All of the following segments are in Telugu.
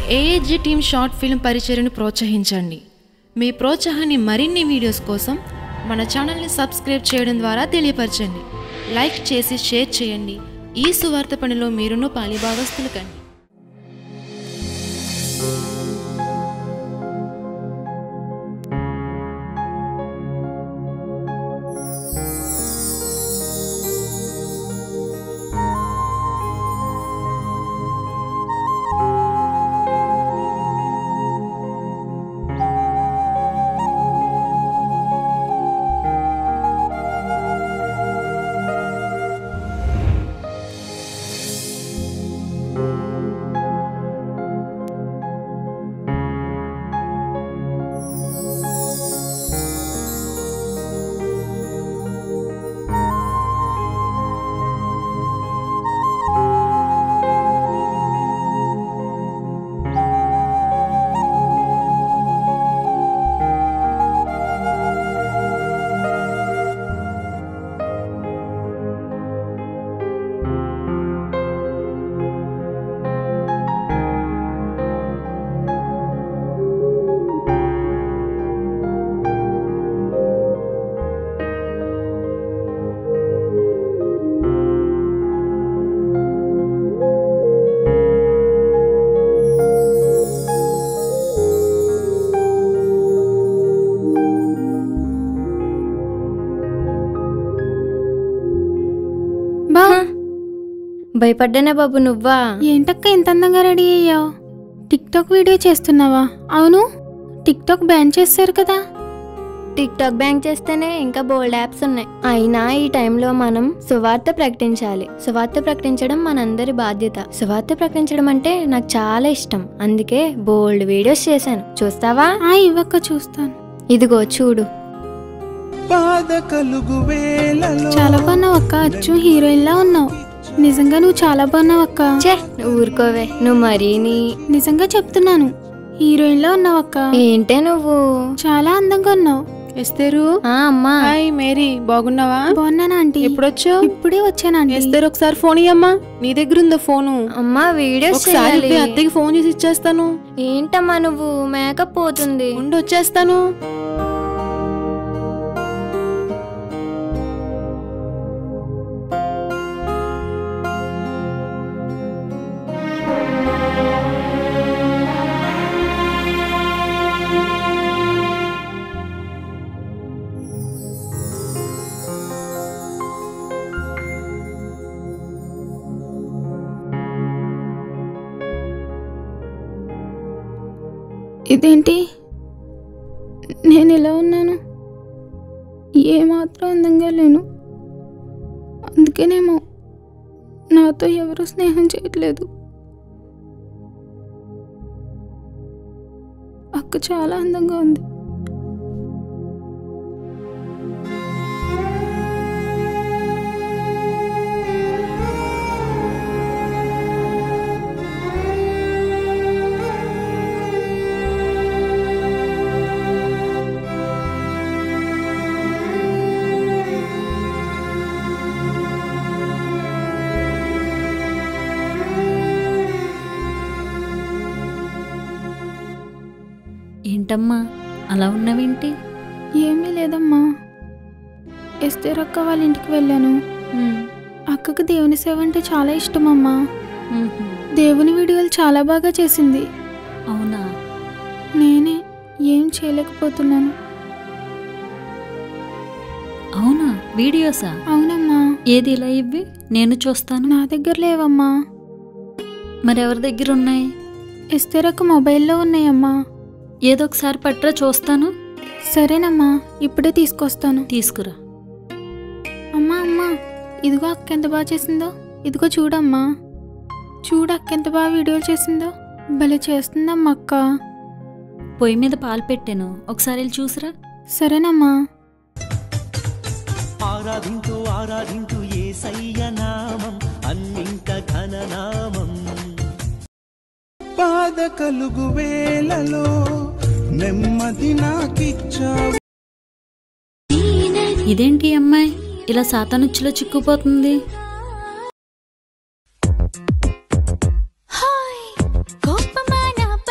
ఏఏజీ టీమ్ షార్ట్ ఫిల్మ్ పరిచయను ప్రోత్సహించండి మీ ప్రోత్సాహాన్ని మరిన్ని వీడియోస్ కోసం మన ఛానల్ని సబ్స్క్రైబ్ చేయడం ద్వారా తెలియపరచండి లైక్ చేసి షేర్ చేయండి ఈ సువార్త పనిలో మీరును పాలిభాగస్తులు కండి బా భయపడ్డానే బాబు నువ్వా ఏంటక్క ఇంత అందంగా రెడీ అయ్యావు టిక్ టాక్ వీడియో చేస్తున్నావా అవును టిక్ టాక్ బ్యాన్ చేస్తారు కదా టిక్ టాక్ బ్యాంక్ చేస్తేనే ఇంకా బోల్డ్ యాప్స్ ఉన్నాయి అయినా ఈ టైంలో మనం సువార్త ప్రకటించాలి సువార్త ప్రకటించడం మనందరి బాధ్యత సువార్త ప్రకటించడం అంటే నాకు చాలా ఇష్టం అందుకే బోల్డ్ వీడియోస్ చేశాను చూస్తావా ఆ ఇవ్వక్క చూస్తాను ఇదిగో చూడు బాధ కలుగు వేలలో చాలా బాగున్నావు అక్క అచ్చు హీరోయిన్ లా ఉన్నావు నిజంగా నువ్వు చాలా బాగున్నావు అక్క చే నువ్వు ఊరుకోవే నువ్వు మరీని నిజంగా చెప్తున్నాను హీరోయిన్ లా ఉన్నావు అక్క ఏంటే నువ్వు చాలా అందంగా ఉన్నావు ఎస్తేరు ఆ అమ్మా హాయ్ మేరీ బాగున్నావా బాగున్నాను ఆంటీ ఎప్పుడొచ్చావు ఇప్పుడే వచ్చాను ఆంటీ ఎస్తేరు ఒకసారి ఫోన్ ఇయ్యమ్మా నీ దగ్గర ఉందా ఫోను అమ్మా వీడియోస్ ఒకసారి చేయాలి ఇవ్వు, అత్తయ్యకి ఫోన్ చేసి ఇచ్చేస్తాను ఏంటమ్మా నువ్వు మేకప్ పోతుంది ఉండి వచ్చేస్తాను ఇదేంటి నేను ఎలా ఉన్నాను ఏమాత్రం అందంగా లేను అందుకేనేమో నాతో ఎవరు స్నేహం చేయట్లేదు అక్క చాలా అందంగా ఉంది ఏంటమ్మా అలా ఉన్నవేంటి ఏమీ లేదమ్మా ఎస్తేర్ అక్క వాళ్ళ ఇంటికి వెళ్ళాను అక్కకు దేవుని సేవ అంటే చాలా ఇష్టం అమ్మా దేవుని వీడియోలు చాలా బాగా చేసింది అవునా నేనే ఏం చేయలేకపోతున్నాను అవునా వీడియోసా అవునమ్మా ఏది ఇలా ఇవ్వి నేను చూస్తాను నా దగ్గర లేవమ్మా మరెవరి దగ్గర ఉన్నాయి ఎస్తేరక్క మొబైల్లో ఉన్నాయమ్మా ఏదో ఒకసారి పట్రా చూస్తాను సరేనమ్మా ఇప్పుడే తీసుకొస్తాను తీసుకురా అమ్మా అమ్మా ఇదిగో అక్క ఎంత బాగా చేసిందో ఇదిగో చూడమ్మా చూడు అక్క ఎంత బాగా వీడియోలు చేసిందో భలే చేస్తుందమ్మా అక్క పొయ్యి మీద పాలు పెట్టాను ఒకసారి వెళ్ళి చూసిరా సరేనమ్మా ఆరాధింతూ ఆరాధింతూ ఏసయ్య నామం అన్నింట ఘననామం బాధ కలుగు వేలలో నెమ్మది నాకిచ్చావు ఇదేంటి ఈ అమ్మాయి ఇలా సాతానుచ్చులో చిక్కుపోతుంది కోపమాన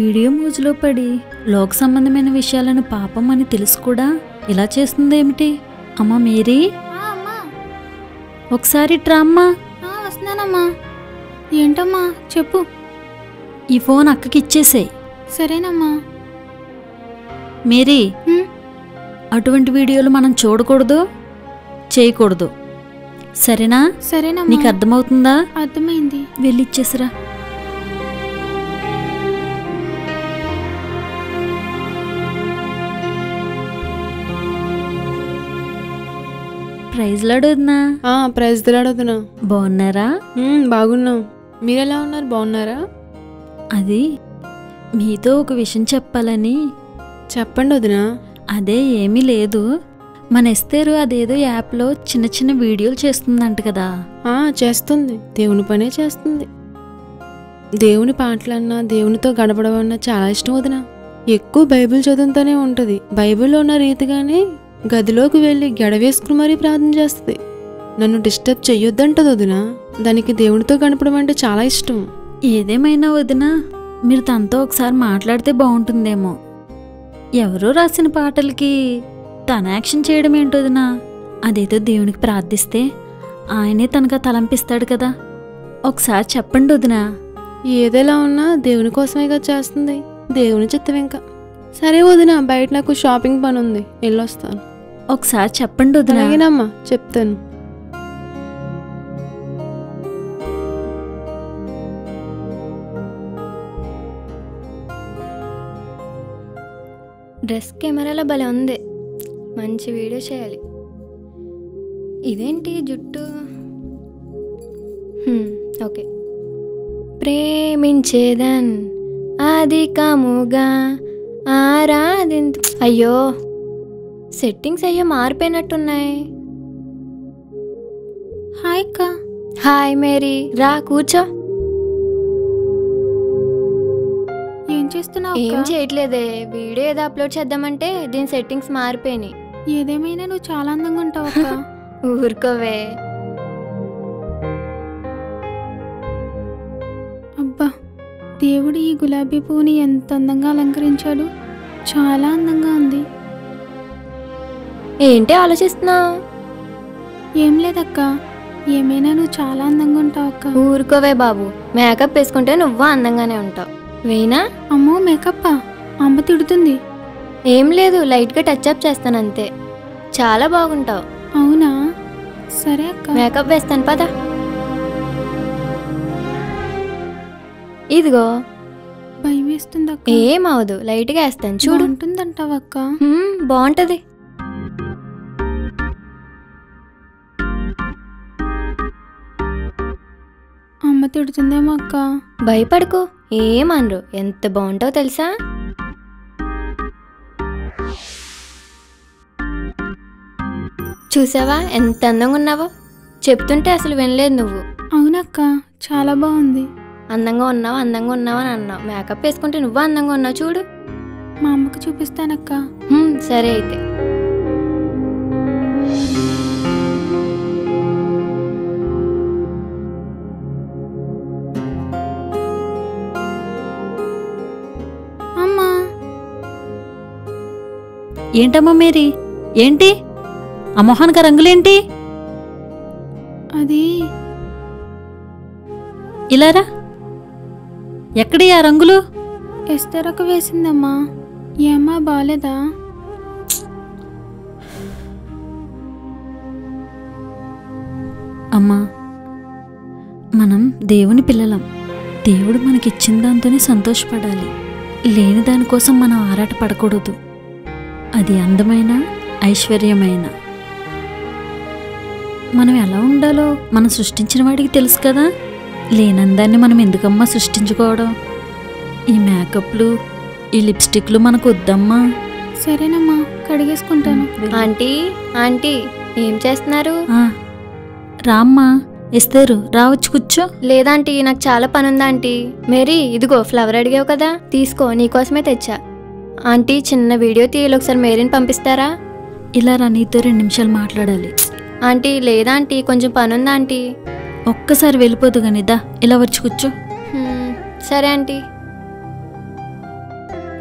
వీడియో మోజులో పడి లోక సంబంధమైన విషయాలను పాపం అని తెలుసు కూడా ఇలా చేస్తుందేమిటి అమ్మ మేరీ ఆ, అమ్మా ఒకసారి ట్రా అమ్మా ఆ, వస్తున్నానమ్మా ఏంటమ్మా చెప్పు ఈ ఫోన్ అక్కకి ఇచ్చేసేయ్ సరేనమ్మా మేరీ హ్మ్, అటువంటి వీడియోలు మనం చూడకూడదు చేయకూడదు సరేనా సరేనమ్మా నీకు అర్థమవుతుందా అర్థమైంది వెళ్ళి ఇచ్చేసిరా ప్రైజ్ లాడొద్దునా ఆ, ప్రైజ్ దిలాడొద్దునా బాగున్నారా బాగున్నాం మీరెలా ఉన్నారు బాగున్నారా అది మీతో ఒక విషయం చెప్పాలని చెప్పండి వదినా అదే ఏమీ లేదు మన ఎస్తేరు అదేదో యాప్లో చిన్న చిన్న వీడియోలు చేస్తుందంట కదా ఆ, చేస్తుంది దేవుని పనే చేస్తుంది దేవుని పాటలన్నా దేవునితో గడపడం అన్నా చాలా ఇష్టం వదిన ఎక్కువ బైబిల్ చదువుతూనే ఉంటుంది బైబిల్లో ఉన్న రీతిగానే గదిలోకి వెళ్ళి గడవేసుకుని మరీ ప్రార్థన చేస్తుంది నన్ను డిస్టర్బ్ చెయ్యొద్దంటది వదిన దానికి దేవునితో గడపడం అంటే చాలా ఇష్టం ఏదేమైనా వదినా మీరు తనతో ఒకసారి మాట్లాడితే బాగుంటుందేమో ఎవరో రాసిన పాటలకి తన యాక్షన్ చేయడం ఏంటోదినా అదేదో దేవునికి ప్రార్థిస్తే ఆయనే తనగా తలంపిస్తాడు కదా ఒకసారి చెప్పండి వదినా ఏదైలా ఉన్నా దేవుని కోసమేగా చేస్తుంది దేవుని చిత్తం ఇంకా సరే వదిన బయట నాకు షాపింగ్ పని ఉంది వెళ్ళొస్తాను ఒకసారి చెప్పండి వదినా అలాగేనమ్మా చెప్తాను డ్రెస్ కెమెరాలో భలే ఉంది మంచి వీడియో చేయాలి ఇదేంటి జుట్టు హ్మ్, ఓకే ప్రేమించేదన్ అధికముగా ఆరాధింత అయ్యో సెట్టింగ్స్ అయ్యో మారిపోయినట్టున్నాయి హాయ్ అక్క హాయ్ మేరీ రా కూర్చో ఏం చేస్తున్నావు ఏం అక్క చేయట్లేదే వీడియో ఏదో అప్లోడ్ చేద్దామంటే దీని సెట్టింగ్స్ మారిపోయినాయి ఏదేమైనా నువ్వు చాలా అందంగా ఉంటావు అక్క ఊరుకోవే అబ్బా దేవుడు ఈ గులాబీ పువ్వుని ఎంత అందంగా అలంకరించాడు చాలా అందంగా ఉంది ఏంటి ఆలోచిస్తున్నావు ఏం లేదక్క ఏమైనా నువ్వు చాలా అందంగా ఉంటావు అక్క ఊరుకోవే బాబు మేకప్ వేసుకుంటే నువ్వు అందంగానే ఉంటావు వేయినా అమ్మో మేకప్పా అమ్మ తిడుతుంది ఏం లేదు లైట్గా టచ్ అప్ చేస్తాను అంతే చాలా బాగుంటావు అవునా సరే అక్క మేకప్ వేస్తాను పద ఇదిగో భయం వేస్తుంది అక్క ఏం అవదు లైట్గా వేస్తాను చూడు ఉంటుందంటావు అక్క హ్మ్, బాగుంటది అమ్మ తిడుతుందేమో అక్క భయపడకు ఏమనరు ఎంత బాగుంటావు తెలుసా చూసావా ఎంత అందంగా ఉన్నావో చెప్తుంటే అసలు వినలేదు నువ్వు అవునక్క చాలా బాగుంది అందంగా ఉన్నావు అందంగా ఉన్నావు అని అన్నావు మేకప్ వేసుకుంటే నువ్వు అందంగా ఉన్నావు చూడు మా అమ్మకి చూపిస్తానక్క హ్మ్, సరే అయితే అమ్మా ఏంటమ్మా మేరీ ఏంటి ఆ మొహానికి ఆ రంగులేంటి అది ఇలారా ఎక్కడి ఆ రంగులు ఎస్తరొక వేసిందమ్మా ఏమ్మా బాలేదా అమ్మా మనం దేవుని పిల్లలం దేవుడు మనకిచ్చిన దాంతోనే సంతోషపడాలి లేని దానికోసం మనం ఆరాట పడకూడదు అది అందమైన ఐశ్వర్యమైన మనం ఎలా ఉండాలో మనం సృష్టించిన వాడికి తెలుసు కదా లేనందాన్ని మనం ఎందుకమ్మా సృష్టించుకోవడం ఈ మేకప్లు ఈ లిప్స్టిక్లు మనకు వద్దమ్మా సరేనమ్మా కడిగేసుకుంటాను ఆంటీ ఆంటీ ఏం చేస్తున్నారు ఆ, రామ్మా ఇస్తారు రావచ్చు కూర్చో లేదాంటీ నాకు చాలా పని ఉందా ఆంటీ మేరీ ఇదిగో ఫ్లవర్ అడిగావు కదా తీసుకో నీకోసమే తెచ్చా ఆంటీ చిన్న వీడియో తీయాలి ఒకసారి మేరీని పంపిస్తారా ఇలా రా నీతో రెండు నిమిషాలు మాట్లాడాలి ఆంటీ లేదా ఆంటీ కొంచెం పని ఉందా ఆంటీ ఒక్కసారి వెళ్ళిపోదు కానీ దా ఇలా వచ్చి కూర్చో హ్మ్, సరే ఆంటీ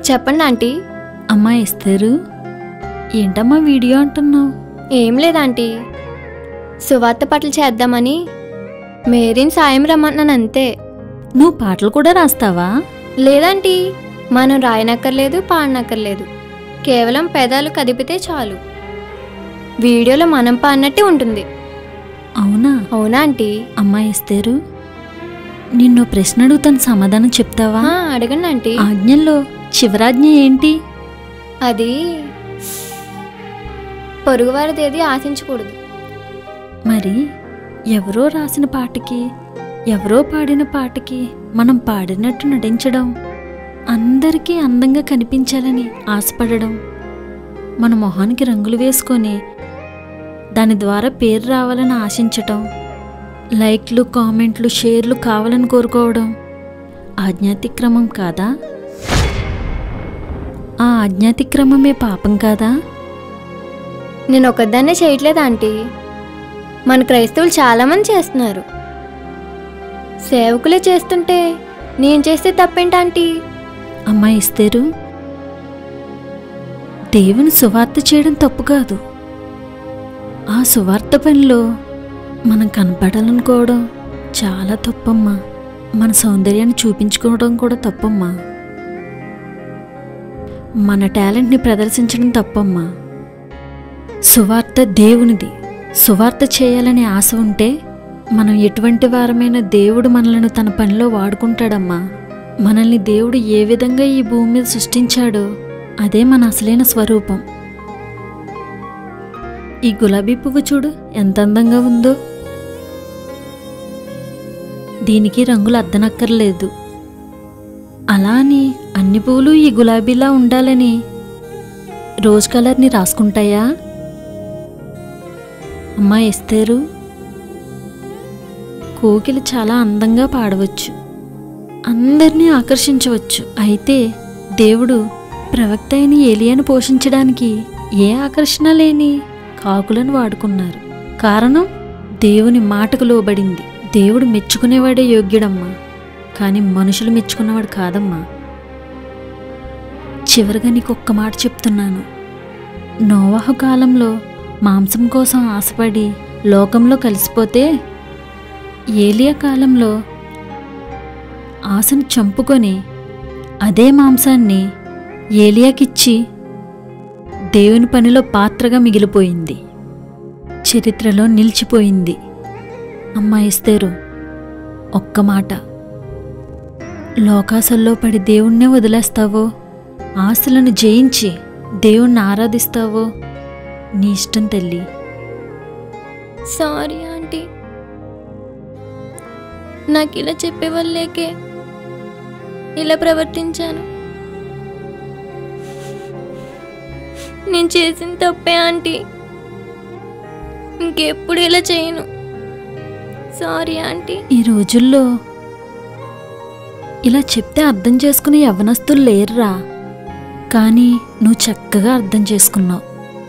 చెప్పండి ఆంటీ అమ్మా ఇస్తారు ఏంటమ్మా వీడియో అంటున్నావు ఏం లేదాంటీ సువార్త పాటలు చేద్దామని మేరీని సాయం రమ్మన్నాను అంతే నువ్వు పాటలు కూడా రాస్తావా లేదంటీ మనం రాయనక్కర్లేదు పాడనక్కర్లేదు కేవలం పెదాలు కదిపితే చాలు వీడియోలో మనం పాడినట్టే ఉంటుంది అవునా అవునా ఆంటీ అమ్మా ఇస్తారు నిన్ను ప్రశ్న అడుగుతాను సమాధానం చెప్తావా ఆ, అడగండి ఆంటీ ఆజ్ఞల్లో చివరాజ్ఞ ఏంటి అది పొరుగువారిది ఏది ఆశించకూడదు మరి ఎవరో రాసిన పాటకి ఎవరో పాడిన పాటకి మనం పాడినట్టు నటించడం అందరికీ అందంగా కనిపించాలని ఆశపడడం మన మొహానికి రంగులు వేసుకొని దాని ద్వారా పేరు రావాలని ఆశించటం లైక్లు కామెంట్లు షేర్లు కావాలని కోరుకోవడం ఆజ్ఞాతిక్రమం కాదా ఆ ఆజ్ఞాతిక్రమమే పాపం కాదా నేను ఒకదాన్నే చేయట్లేదు ఆంటీ మన క్రైస్తవులు చాలామంది చేస్తున్నారు సేవకులే చేస్తుంటే నేను చేస్తే తప్పేంటి ఆంటీ అమ్మా ఇస్తేరు దేవుని సువార్త చేయడం తప్పు కాదు ఆ సువార్త పనిలో మనం కనపడాలనుకోవడం చాలా తప్పమ్మా మన సౌందర్యాన్ని చూపించుకోవడం కూడా తప్పమ్మా మన టాలెంట్ని ప్రదర్శించడం తప్పమ్మా సువార్త దేవునిది సువార్త చేయాలనే ఆశ ఉంటే మనం ఎటువంటి వారమైన దేవుడు మనలను తన పనిలో వాడుకుంటాడమ్మా మనల్ని దేవుడు ఏ విధంగా ఈ భూమి మీద సృష్టించాడో అదే మన అసలైన స్వరూపం ఈ గులాబీ పువ్వు చూడు ఎంత అందంగా ఉందో దీనికి రంగులు అద్దనక్కర్లేదు అలా అని అన్ని పువ్వులు ఈ గులాబీలా ఉండాలని రోజ్ కలర్ని రాసుకుంటాయా అమ్మా ఎస్తేరు కోకిల చాలా అందంగా పాడవచ్చు అందరినీ ఆకర్షించవచ్చు అయితే దేవుడు ప్రవక్త అయిన ఏలియాను పోషించడానికి ఏ ఆకర్షణ లేని కాకులను వాడుకున్నారు కారణం దేవుని మాటకు లోబడింది దేవుడు మెచ్చుకునేవాడే యోగ్యుడమ్మా కానీ మనుషులు మెచ్చుకున్నవాడు కాదమ్మా చివరిగా నీకు ఒక్క మాట చెప్తున్నాను నోవాహు కాలంలో మాంసం కోసం ఆశపడి లోకంలో కలిసిపోతే ఏలియా కాలంలో ఆశను చంపుకొని అదే మాంసాన్ని ఏలియాకిచ్చి దేవుని పనిలో పాత్రగా మిగిలిపోయింది చరిత్రలో నిలిచిపోయింది అమ్మా ఇస్తేరు ఒక్క మాట లోకాసల్లో పడి దేవుణ్ణే వదిలేస్తావో ఆశలను జయించి దేవుణ్ణి ఆరాధిస్తావో నీ ఇష్టం తల్లి సారీ ఆంటీ నాకు ఇలా చెప్పేవాళ్ళేకే ఇలా ప్రవర్తించాను నేను చేసిన తప్పే ఆంటీ ఇంకెప్పుడు ఇలా చేయను సారీ ఆంటీ ఈ రోజుల్లో ఇలా చెప్తే అర్థం చేసుకునే యవ్వనస్తులు లేరురా కానీ నువ్వు చక్కగా అర్థం చేసుకున్నావు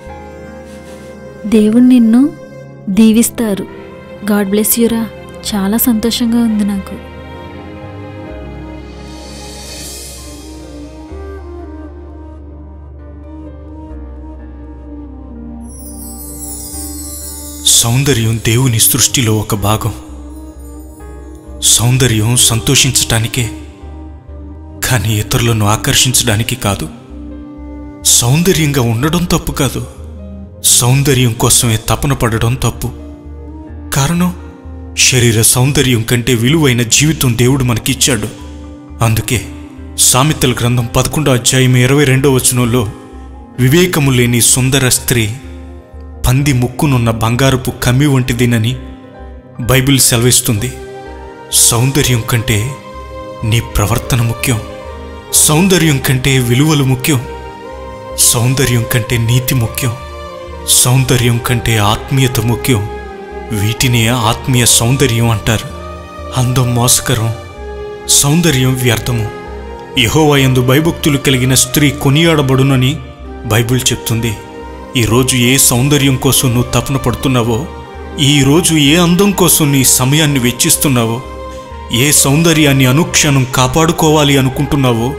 దేవుడు నిన్ను దీవిస్తారు గాడ్ బ్లెస్ యూరా చాలా సంతోషంగా ఉంది నాకు సౌందర్యం దేవుని సృష్టిలో ఒక భాగం సౌందర్యం సంతోషించటానికే కానీ ఇతరులను ఆకర్షించడానికి కాదు సౌందర్యంగా ఉండడం తప్పు కాదు సౌందర్యం కోసమే తపన పడడం తప్పు కారణం శరీర సౌందర్యం కంటే విలువైన జీవితం దేవుడు మనకిచ్చాడు అందుకే సామెతల గ్రంథం పదకొండో అధ్యాయం ఇరవై రెండో వచనంలో వివేకము లేని సుందర స్త్రీ పంది ముక్కునున్న బంగారపు కమ్మి వంటిదినని బైబిల్ సెలవిస్తుంది సౌందర్యం కంటే నీ ప్రవర్తన ముఖ్యం సౌందర్యం కంటే విలువలు ముఖ్యం సౌందర్యం కంటే నీతి ముఖ్యం సౌందర్యం కంటే ఆత్మీయత ముఖ్యం వీటినే ఆత్మీయ సౌందర్యం అంటారు అందం మోసకరం సౌందర్యం వ్యర్థము యహోవాయందు భయభక్తులు కలిగిన స్త్రీ కొనియాడబడునని బైబిల్ చెప్తుంది ఈరోజు ఏ సౌందర్యం కోసం నువ్వు తపన పడుతున్నావో ఈరోజు ఏ అందం కోసం నీ సమయాన్ని వెచ్చిస్తున్నావో ఏ సౌందర్యాన్ని అనుక్షణం కాపాడుకోవాలి అనుకుంటున్నావో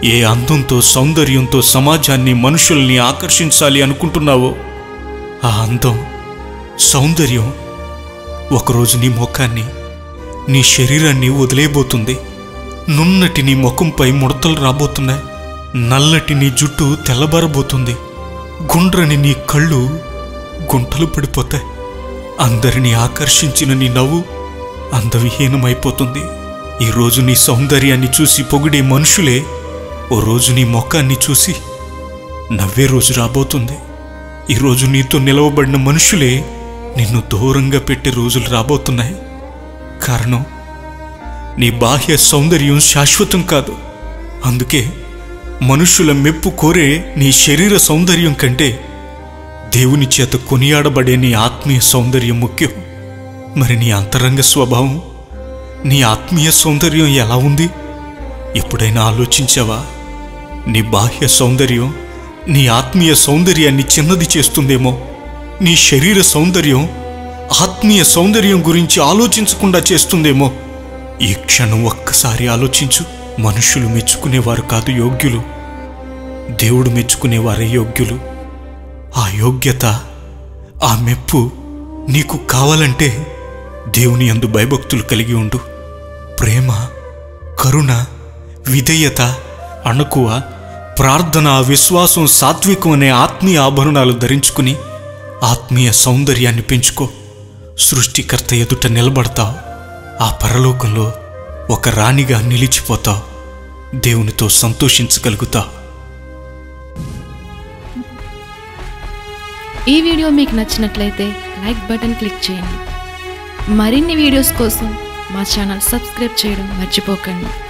ఏ అందంతో సౌందర్యంతో సమాజాన్ని మనుషుల్ని ఆకర్షించాలి అనుకుంటున్నావో ఆ అందం సౌందర్యం ఒకరోజు నీ ముఖాన్ని నీ శరీరాన్ని వదిలేయబోతుంది నున్నటి నీ ముఖంపై ముడతలు రాబోతున్నాయి నల్లటి నీ జుట్టు తెల్లబారబోతుంది గుండ్రని నీ కళ్ళు గుంటలు పడిపోతాయి అందరినీ ఆకర్షించిన నీ నవ్వు అందవిహీనమైపోతుంది ఈరోజు నీ సౌందర్యాన్ని చూసి పొగిడే మనుషులే ఓ రోజు నీ ముఖాన్ని చూసి నవ్వే రోజు రాబోతుంది ఈరోజు నీతో నిలవబడిన మనుషులే నిన్ను దూరంగా పెట్టే రోజులు రాబోతున్నాయి కారణం నీ బాహ్య సౌందర్యం శాశ్వతం కాదు అందుకే మనుషుల మెప్పు కోరే నీ శరీర సౌందర్యం కంటే దేవుని చేత కొనియాడబడే నీ ఆత్మీయ సౌందర్యం ముఖ్యం మరి నీ అంతరంగ స్వభావం నీ ఆత్మీయ సౌందర్యం ఎలా ఉంది ఎప్పుడైనా ఆలోచించావా నీ బాహ్య సౌందర్యం నీ ఆత్మీయ సౌందర్యాన్ని చిన్నది చేస్తుందేమో నీ శరీర సౌందర్యం ఆత్మీయ సౌందర్యం గురించి ఆలోచించకుండా చేస్తుందేమో ఈ క్షణం ఒక్కసారి ఆలోచించు మనుషులు మెచ్చుకునేవారు కాదు యోగ్యులు దేవుడు మెచ్చుకునేవారే యోగ్యులు ఆ యోగ్యత ఆ మెప్పు నీకు కావాలంటే దేవుని యందు భయభక్తులు కలిగి ఉండు ప్రేమ కరుణ విధేయత అణకువ ప్రార్థన విశ్వాసం సాత్వికం అనే ఆత్మీయ ఆభరణాలు ధరించుకుని ఆత్మీయ సౌందర్యాన్ని పెంచుకో సృష్టికర్త ఎదుట నిలబడతావు ఆ పరలోకంలో ఒక రాణిగా నిలిచిపోతావు దేవునితో సంతోషించగలుగుతావు ఈ వీడియో మీకు నచ్చినట్లయితే లైక్ బటన్ క్లిక్ చేయండి మరిన్ని వీడియోస్ కోసం మా ఛానల్ సబ్స్క్రైబ్ చేయడం మర్చిపోకండి